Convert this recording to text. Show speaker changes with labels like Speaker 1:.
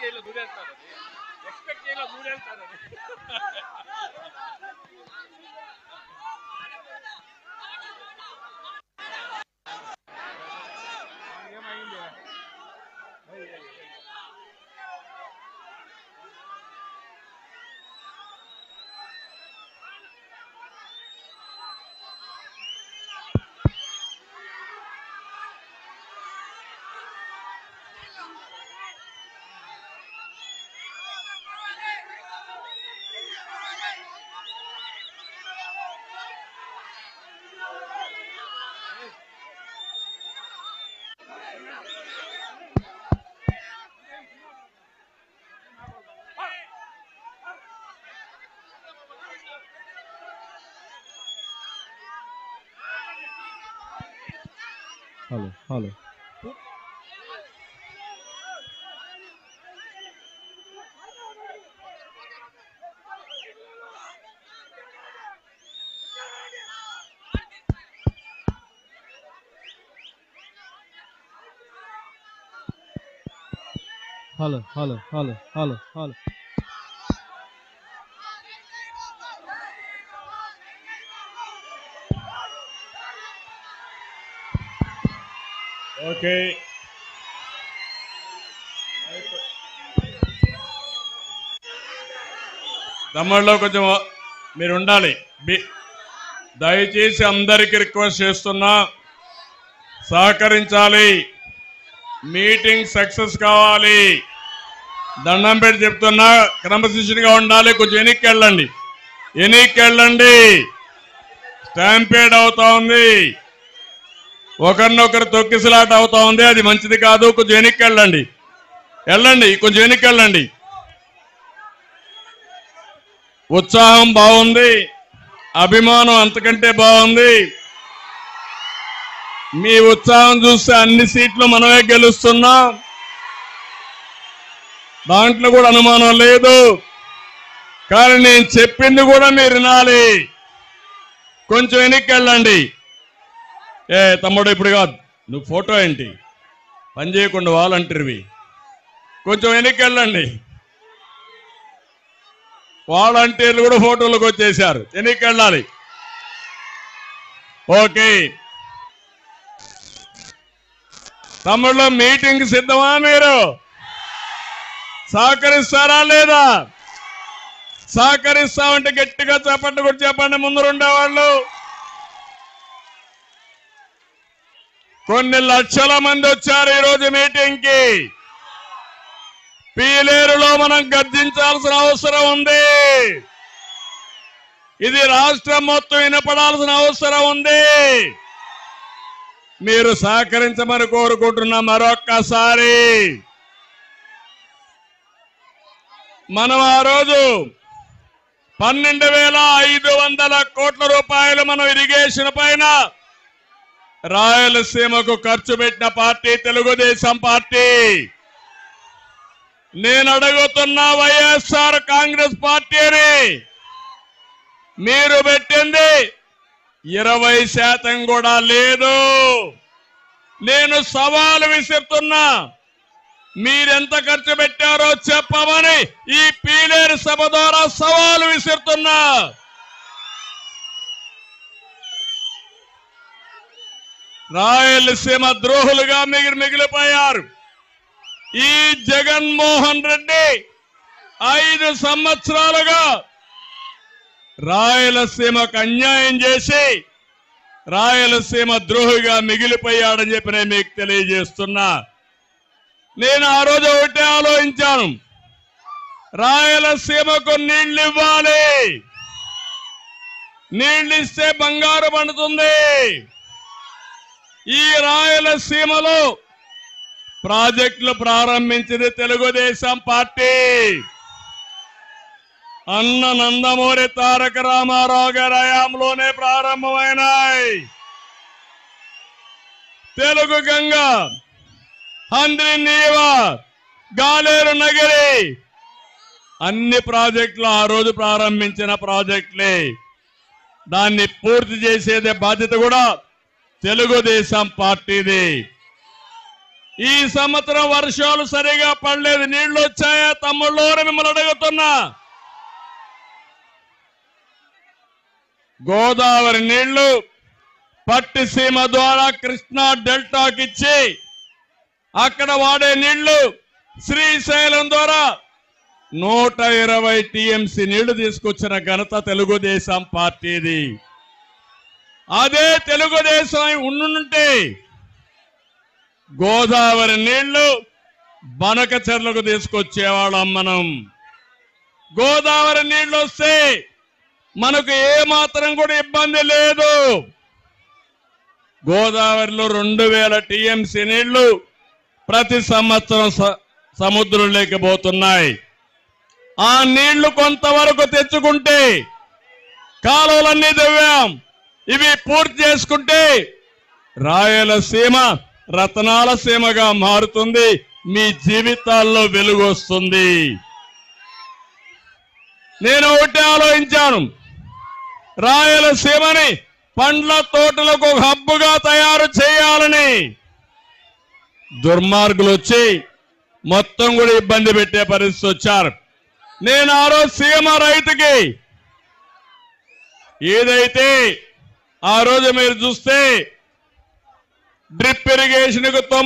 Speaker 1: చేయలేదు దూరేస్తారు అది ఎక్స్పెక్ట్ చేయలేదు దూరేస్తారు అది
Speaker 2: hello hello hello hello hello hello hello
Speaker 3: okay తమ్ముళ్ళు కొంచెం మీరు ఉండాలి బి- దయచేసి అందరికి రిక్వెస్ట్ చేస్తున్నా సహకరించాలి మీటింగ్ సక్సెస్ కావాలి దండం పెట్టి చెప్తున్నా క్రమశిక్షణగా ఉండాలి కొంచెం వెనక్కి వెళ్ళండి వెనక్కి వెళ్ళండి స్టాంపేడ్ అవుతా ఉంది ఒకరినొకరు తొక్కిసలాట అవుతా ఉంది అది మంచిది కాదు కొంచెం వెనక్కి వెళ్ళండి వెళ్ళండి కొంచెం వెనక్కి వెళ్ళండి ఉత్సాహం బాగుంది అభిమానం అంతకంటే బాగుంది మీ ఉత్సాహం చూస్తే అన్ని సీట్లు మనమే గెలుస్తున్నాం దాంట్లో కూడా అనుమానం లేదు కానీ నేను చెప్పింది కూడా మీరు వినాలి కొంచెం వెనక్కి వెళ్ళండి ఏ తమ్ముడు ఇప్పుడు కాదు నువ్వు ఫోటో ఏంటి పని చేయకుండా వాలంటీర్వి కొంచెం వెనక్కి వెళ్ళండి వాలంటీర్లు కూడా ఫోటోలకు వచ్చేసారు వెనక్కి వెళ్ళాలి ఓకే తమ్ముళ్ళు మీటింగ్ సిద్ధమా మీరు సహకరిస్తారా లేదా సహకరిస్తామంటే గట్టిగా చెప్పండి కూడా చెప్పండి ముందు ఉండేవాళ్ళు కొన్ని లక్షల మంది వచ్చారు ఈ రోజు మీటింగ్ కి పీలేరులో మనం గర్జించాల్సిన అవసరం ఉంది ఇది రాష్ట్రం మొత్తం వినపడాల్సిన అవసరం ఉంది మీరు సహకరించమని కోరుకుంటున్నా మరొక్కసారి మనం ఆ రోజు పన్నెండు వేల ఐదు వందల కోట్ల రూపాయలు మనం ఇరిగేషన్ పైన రాయలసీమకు ఖర్చు పెట్టిన పార్టీ తెలుగుదేశం పార్టీ నేను అడుగుతున్న వైఎస్ఆర్ కాంగ్రెస్ పార్టీని మీరు పెట్టింది ఇరవై శాతం కూడా లేదు నేను సవాలు విసురుతున్నా మీరెంత ఖర్చు పెట్టారో చెప్పమని ఈ పీలేరు సభ ద్వారా సవాలు విసురుతున్నా రాయలసీమ ద్రోహులుగా మిగిలి మిగిలిపోయారు ఈ జగన్మోహన్ రెడ్డి ఐదు సంవత్సరాలుగా రాయలసీమకు అన్యాయం చేసి రాయలసీమ ద్రోహిగా మిగిలిపోయాడని చెప్పి నేను మీకు తెలియజేస్తున్నా నేను ఆ రోజు ఒకటే ఆలోచించాను రాయలసీమకు నీళ్లు ఇవ్వాలి నీళ్లు ఇస్తే బంగారు పండుతుంది ఈ రాయలసీమలో ప్రాజెక్టులు ప్రారంభించింది తెలుగుదేశం పార్టీ అన్న నందమూరి తారక రామారావు గారి హయాంలోనే ప్రారంభమైనాయి తెలుగు గంగ హంద్రి నీవ గాలేరు నగరి అన్ని ప్రాజెక్టులు ఆ రోజు ప్రారంభించిన ప్రాజెక్టులే దాన్ని పూర్తి చేసేదే బాధ్యత కూడా తెలుగుదేశం పార్టీది ఈ సంవత్సరం వర్షాలు సరిగా పడలేదు నీళ్లు వచ్చాయా తమ్ముళ్ళు అని మిమ్మల్ని అడుగుతున్నా గోదావరి నీళ్లు పట్టిసీమ ద్వారా కృష్ణా డెల్టాకి ఇచ్చి అక్కడ వాడే నీళ్లు శ్రీశైలం ద్వారా నూట ఇరవై టీఎంసీ నీళ్లు తీసుకొచ్చిన ఘనత తెలుగుదేశం పార్టీది అదే తెలుగుదేశం ఉండుంటే గోదావరి నీళ్లు బనక చెర్లకు తీసుకొచ్చేవాళ్ళం మనం గోదావరి నీళ్లు వస్తే మనకు ఏ మాత్రం కూడా ఇబ్బంది లేదు గోదావరిలో రెండు వేల టీఎంసీ నీళ్లు ప్రతి సంవత్సరం స- సముద్రంలోకి పోతున్నాయి ఆ నీళ్లు కొంతవరకు తెచ్చుకుంటే కాలువలన్నీ దివ్యాం ఇవి పూర్తి చేసుకుంటే రాయలసీమ రతనాల సీమగా మారుతుంది మీ జీవితాల్లో వెలుగు వస్తుంది నేను ఒకటి ఆలోచించాను రాయలసీమని పండ్ల తోటలకు ఒక హబ్బుగా తయారు చేయాలని దుర్మార్గులు వచ్చి మొత్తం కూడా ఇబ్బంది పెట్టే పరిస్థితి వచ్చారు నేను ఆ రోజు సీమ రైతుకి ఏదైతే ఆ రోజు మీరు చూస్తే డ్రిప్ ఇరిగేషన్ కు